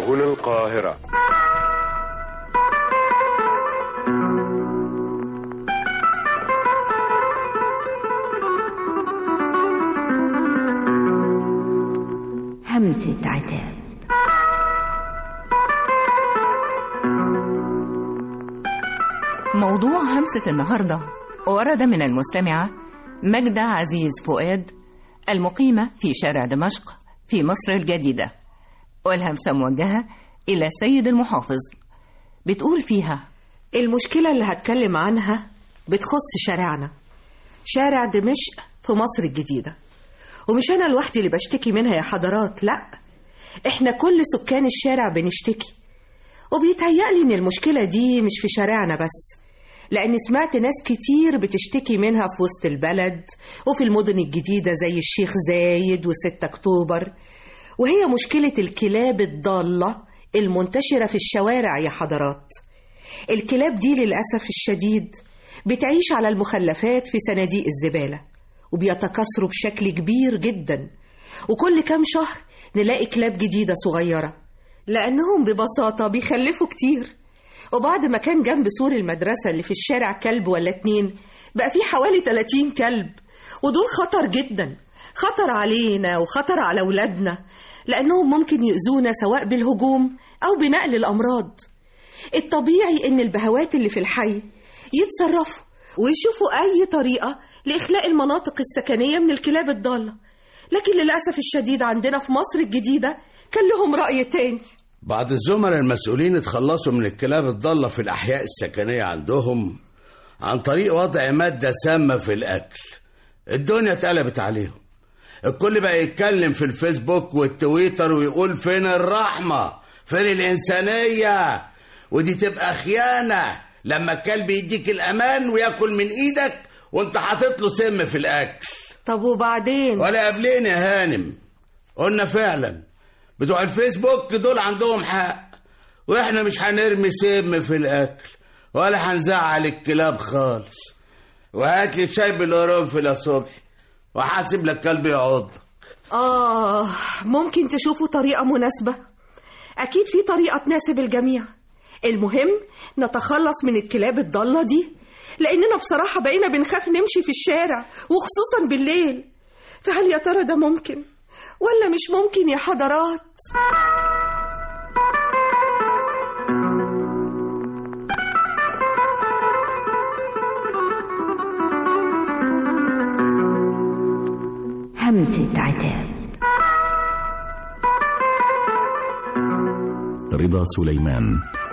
هنا القاهرة همسة عتاب موضوع همسة النهاردة ورد من المستمعة مجدة عزيز فؤاد المقيمة في شارع دمشق في مصر الجديدة والهمسة موجهة إلى السيد المحافظ بتقول فيها المشكلة اللي هتكلم عنها بتخص شارعنا شارع دمشق في مصر الجديدة ومش أنا لوحدي اللي بشتكي منها يا حضرات لأ إحنا كل سكان الشارع بنشتكي وبيتهيألي إن المشكلة دي مش في شارعنا بس لأني سمعت ناس كتير بتشتكي منها في وسط البلد وفي المدن الجديدة زي الشيخ زايد وستة أكتوبر وهي مشكلة الكلاب الضالة المنتشرة في الشوارع يا حضرات الكلاب دي للأسف الشديد بتعيش على المخلفات في صناديق الزبالة وبيتكاثروا بشكل كبير جدا وكل كام شهر نلاقي كلاب جديدة صغيرة لأنهم ببساطة بيخلفوا كتير وبعد ما كان جنب سور المدرسة اللي في الشارع كلب ولا اتنين بقى في حوالي 30 كلب ودول خطر جدا خطر علينا وخطر على أولادنا لأنهم ممكن يؤذونا سواء بالهجوم أو بنقل الأمراض الطبيعي إن البهوات اللي في الحي يتصرفوا ويشوفوا أي طريقة لإخلاء المناطق السكنية من الكلاب الضالة لكن للأسف الشديد عندنا في مصر الجديدة كان لهم رأي تاني بعض الزملاء المسؤولين اتخلصوا من الكلاب الضالة في الأحياء السكنية عندهم عن طريق وضع مادة سامة في الأكل الدنيا اتقلبت عليهم الكل بقى يتكلم في الفيسبوك والتويتر ويقول فين الرحمة فين الإنسانية ودي تبقى خيانة لما الكلب يديك الأمان وياكل من إيدك وانت حاطط له سم في الأكل طب وبعدين ولا قبلين يا هانم قلنا فعلا بتوع الفيسبوك دول عندهم حق واحنا مش هنرمي سم في الاكل ولا هنزعل الكلاب خالص وهات لي شاي بالقرنفل يا صبحي وحاسب لك كلب يعض آه ممكن تشوفوا طريقة مناسبة أكيد في طريقة تناسب الجميع المهم نتخلص من الكلاب الضالة دي لأننا بصراحة بقينا بنخاف نمشي في الشارع وخصوصا بالليل فهل يا ترى ده ممكن ولا مش ممكن يا حضرات همسة عتاب رضا سليمان